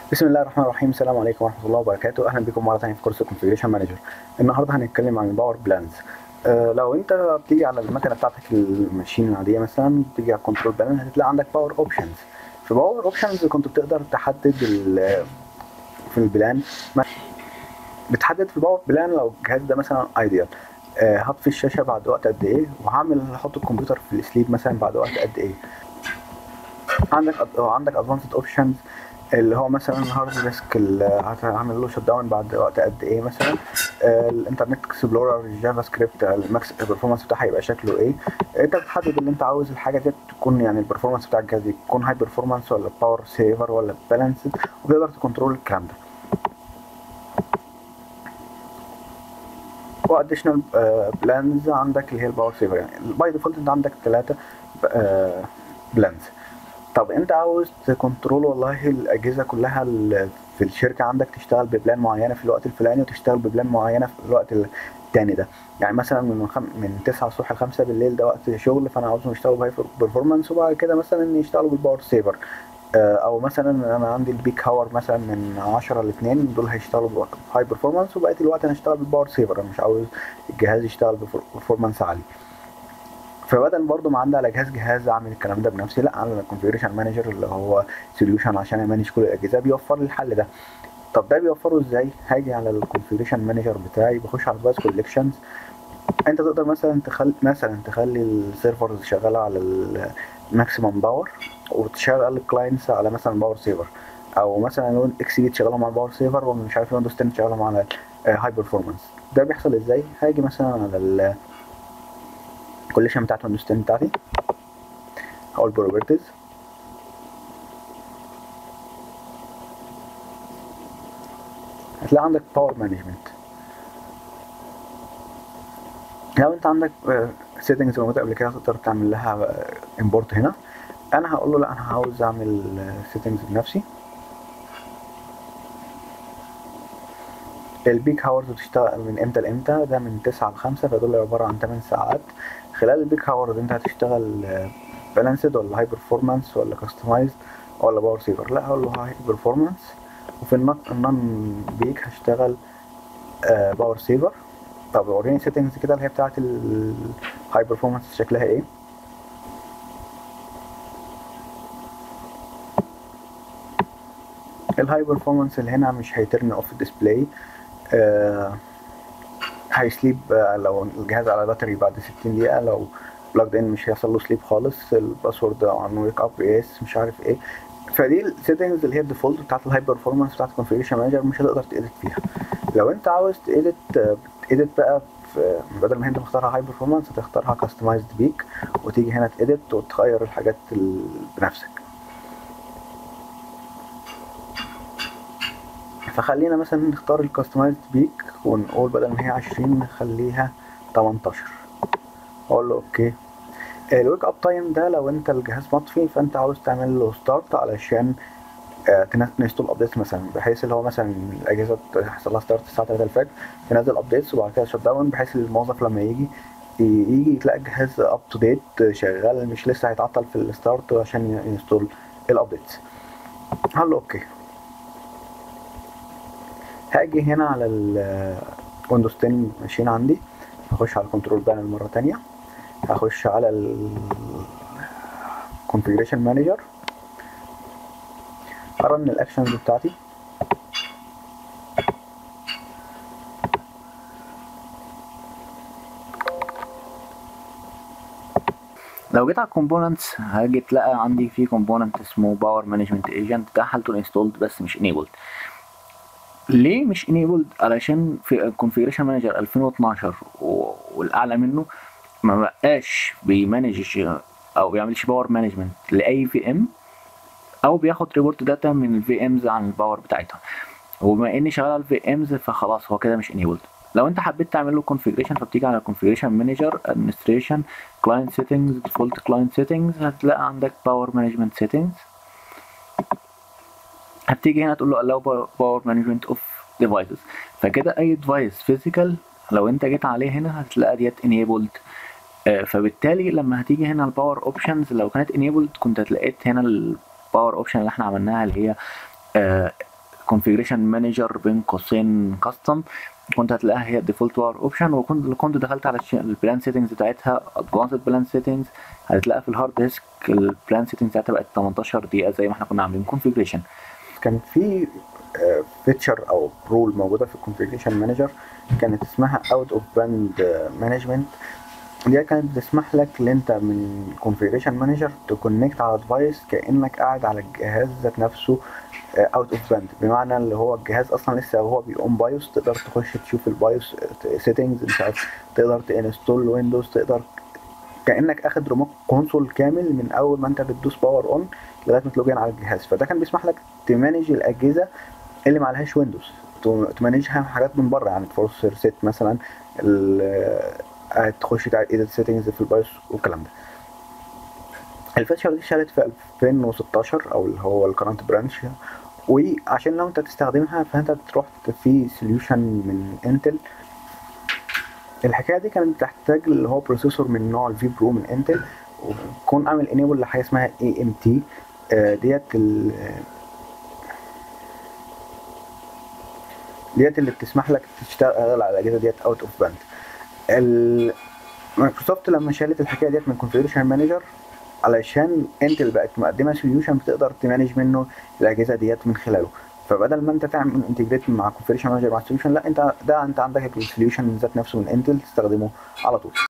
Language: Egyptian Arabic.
بسم الله الرحمن الرحيم السلام عليكم ورحمه الله وبركاته اهلا بكم مره ثانيه في كورس الكونفيجريشن مانجر النهارده هنتكلم عن الباور بلانز آه لو انت بتيجي على المكنه بتاعتك الماشين العاديه مثلا بتيجي على الكنترول بانل هتلاقي عندك باور اوبشنز في باور اوبشنز كنت بتقدر تحدد ال- في البلان بتحدد في الباور بلان لو الجهاز ده مثلا ايديال هطفي الشاشه بعد وقت قد ايه وهعمل هحط الكمبيوتر في السليب مثلا بعد وقت قد ايه عندك عندك ادفانسد اوبشنز اللي هو مثلا الهارد ديسك اللي هعمل له شت داون بعد وقت قد ايه مثلا آه، الانترنت اكسبلورر الجافا سكريبت الماكس البرفورمانس بتاعها يبقى شكله ايه انت بتحدد اللي انت عاوز الحاجه دي تكون يعني البرفورمانس بتاع الجهاز يكون هاي برفورمانس ولا باور سيفر ولا بالانسد وتقدر تكنترول الكلام ده واديشنال بلانز عندك اللي هي الباور سيفر يعني باي ديفولت انت عندك ثلاثه بلانز طب انت عاوز تكنترول والله الاجهزه كلها ال- في الشركه عندك تشتغل ببلان معينه في الوقت الفلاني وتشتغل ببلان معينه في الوقت التاني ده يعني مثلا من خم... من 9 الصبح ل 5 بالليل ده وقت شغل فانا عاوزهم يشتغلوا بهاي برفورمانس وبعد كده مثلا يشتغلوا بالباور سيفر آه، او مثلا انا عندي البيك هاور مثلا من 10 ل 2 دول هيشتغلوا بهاي برفورمانس وبقيه الوقت انا هشتغل بالباور سيفر انا مش عاوز الجهاز يشتغل ببرفورمانس عالي فبدل برضو ما عندي على جهاز جهاز اعمل الكلام ده بنفسي لا اعمل الكونفيجريشن مانجر اللي هو سوليوشن عشان امانج كل الاجهزه بيوفر لي الحل ده طب ده بيوفره ازاي هاجي على الكونفيجريشن مانجر بتاعي بخش على الديفايس كوليكشنز انت تقدر مثلا تخلي مثلا تخلي السيرفرز شغاله على الماكسيمم باور وتشغل الكلاينتس على مثلا باور سيفر او مثلا لو اكس بي تشغلهم على الباور سيفر ومش عارف ويندوز 10 تشغلهم على هاي برفورمانس ده بيحصل ازاي هاجي مثلا على ال الكوليكشن بتاعت ويندوز 10 بتاعتي هقول بروبرتيز هتلاقي عندك باور مانجمنت لو انت عندك سيتنجز موجوده قبل كده تقدر تعمل لها امبورت هنا انا هقول له لا انا عاوز اعمل سيتنجز بنفسي البيك هاورز بتشتغل من امتى لامتى ده من 9 ل 5 فدول عباره عن 8 ساعات خلال البيك هاورز انت هتشتغل بالانسد ولا هاي برفورمانس ولا كاستمايزد ولا باور سيفر لا هقول له هاي برفورمانس وفي النون بيك هشتغل باور سيفر طب وريني سيتنجز كده اللي هي بتاعت الهاي برفورمانس شكلها ايه الهاي برفورمانس اللي هنا مش هيترن اوف الديسبلاي آه هيسليب آه لو الجهاز على باتري بعد 60 دقيقة لو بلاجد ان مش هيحصل له سليب خالص الباسورد عن ويك اب اس مش عارف ايه فدي السيتنجز اللي هي الديفولت بتاعت الهاي برفورمانس بتاعت الكونفيجريشن مانجر مش هتقدر تedit فيها لو انت عاوز تedit تedit بقى في بدل ما انت مختارها هاي برفورمانس هتختارها كاستمايزد بيك وتيجي هنا تedit وتغير الحاجات بنفسك فخلينا مثلا نختار الكاستمايزد بيك ونقول بدل ما هي 20 نخليها 18 اقول له اوكي الويك اب تايم ده لو انت الجهاز مطفي فانت عاوز تعمل له ستارت علشان تنستول ابديتس مثلا بحيث اللي هو مثلا الاجهزه يحصل لها ستارت الساعه 3 الفجر تنزل ابديتس وبعد كده شت داون بحيث الموظف لما يجي يجي تلاقي الجهاز اب تو ديت شغال مش لسه هيتعطل في الستارت عشان ينستول الابديتس هقول له اوكي هاجي هنا على الويندوز 10 ماشين عندي هخش على الكنترول بانل مرة تانية هخش على ال configuration manager ارن الاكشنز بتاعتي لو جيت على الكومبوننتس هاجي تلاقي عندي في كومبوننت اسمه باور مانجمنت ايجنت ده حالته انستولد بس مش انيبلد ليه مش enabled علشان في configuration مانجر 2012 والاعلى منه ما بقاش بيمانج او بيعملش باور مانجمنت لاي في ام او بياخد ريبورت داتا من الفي امز عن الباور بتاعتها وبما اني شغال على الفي امز فخلاص هو كده مش enabled لو انت حبيت تعمل له configuration فبتيجي على configuration مانجر administration client settings default client settings هتلاقي عندك power management settings هتيجي هنا تقول له allow power management of devices فكده اي device physical لو انت جيت عليه هنا هتلاقي ديت enabled آه فبالتالي لما هتيجي هنا الباور اوبشنز لو كانت enabled كنت هتلاقيت هنا الباور اوبشن اللي احنا عملناها اللي هي آه كونفيجريشن مانجر بين قوسين كاستم كنت هتلاقيها هي الديفولت وار اوبشن وكنت كنت دخلت على البلان سيتنجز بتاعتها ادفانسد بلان سيتنجز هتلاقيها في الهارد ديسك البلان سيتنجز بتاعتها بقت 18 دقيقه زي ما احنا كنا عاملين كونفيجريشن كان في فيتشر او رول موجوده في الكونفيجريشن مانجر كانت اسمها اوت اوف باند مانجمنت دي كانت بتسمح لك ان انت من الكونفيجريشن مانجر تكونكت على ديفايس كانك قاعد على الجهاز ذات نفسه اوت اوف باند بمعنى اللي هو الجهاز اصلا لسه وهو بيقوم بايوس تقدر تخش تشوف البايوس سيتنجز مش عارف تقدر تنستول ويندوز تقدر كانك اخد ريموت كونسول كامل من اول ما انت بتدوس باور اون لغايه ما تلوجين على الجهاز فده كان بيسمح لك تمانج الاجهزه اللي ما عليهاش ويندوز تمانجها حاجات من بره يعني تفورس ريسيت مثلا تخش ايديت سيتنجز في البايوس والكلام ده الفيتشر دي اشتغلت في 2016 او اللي هو الكرنت برانش وعشان لو انت تستخدمها فانت تروح في سوليوشن من انتل الحكايه دي كانت بتحتاج اللي هو بروسيسور من نوع الفي برو من انتل وكون عامل انيبل لحاجه اسمها اي ام تي ديت ال ديت اللي بتسمح لك تشتغل على الاجهزه ديت اوت اوف باند مايكروسوفت لما شالت الحكايه ديت من كونفيجريشن مانجر علشان انتل بقت مقدمه سوليوشن بتقدر تمانج منه الاجهزه ديت من خلاله فبدل ما انت تعمل انتجريت مع كونفيجريشن مانجر مع السوليوشن لا انت ده انت عندك السوليوشن ذات نفسه من انتل تستخدمه على طول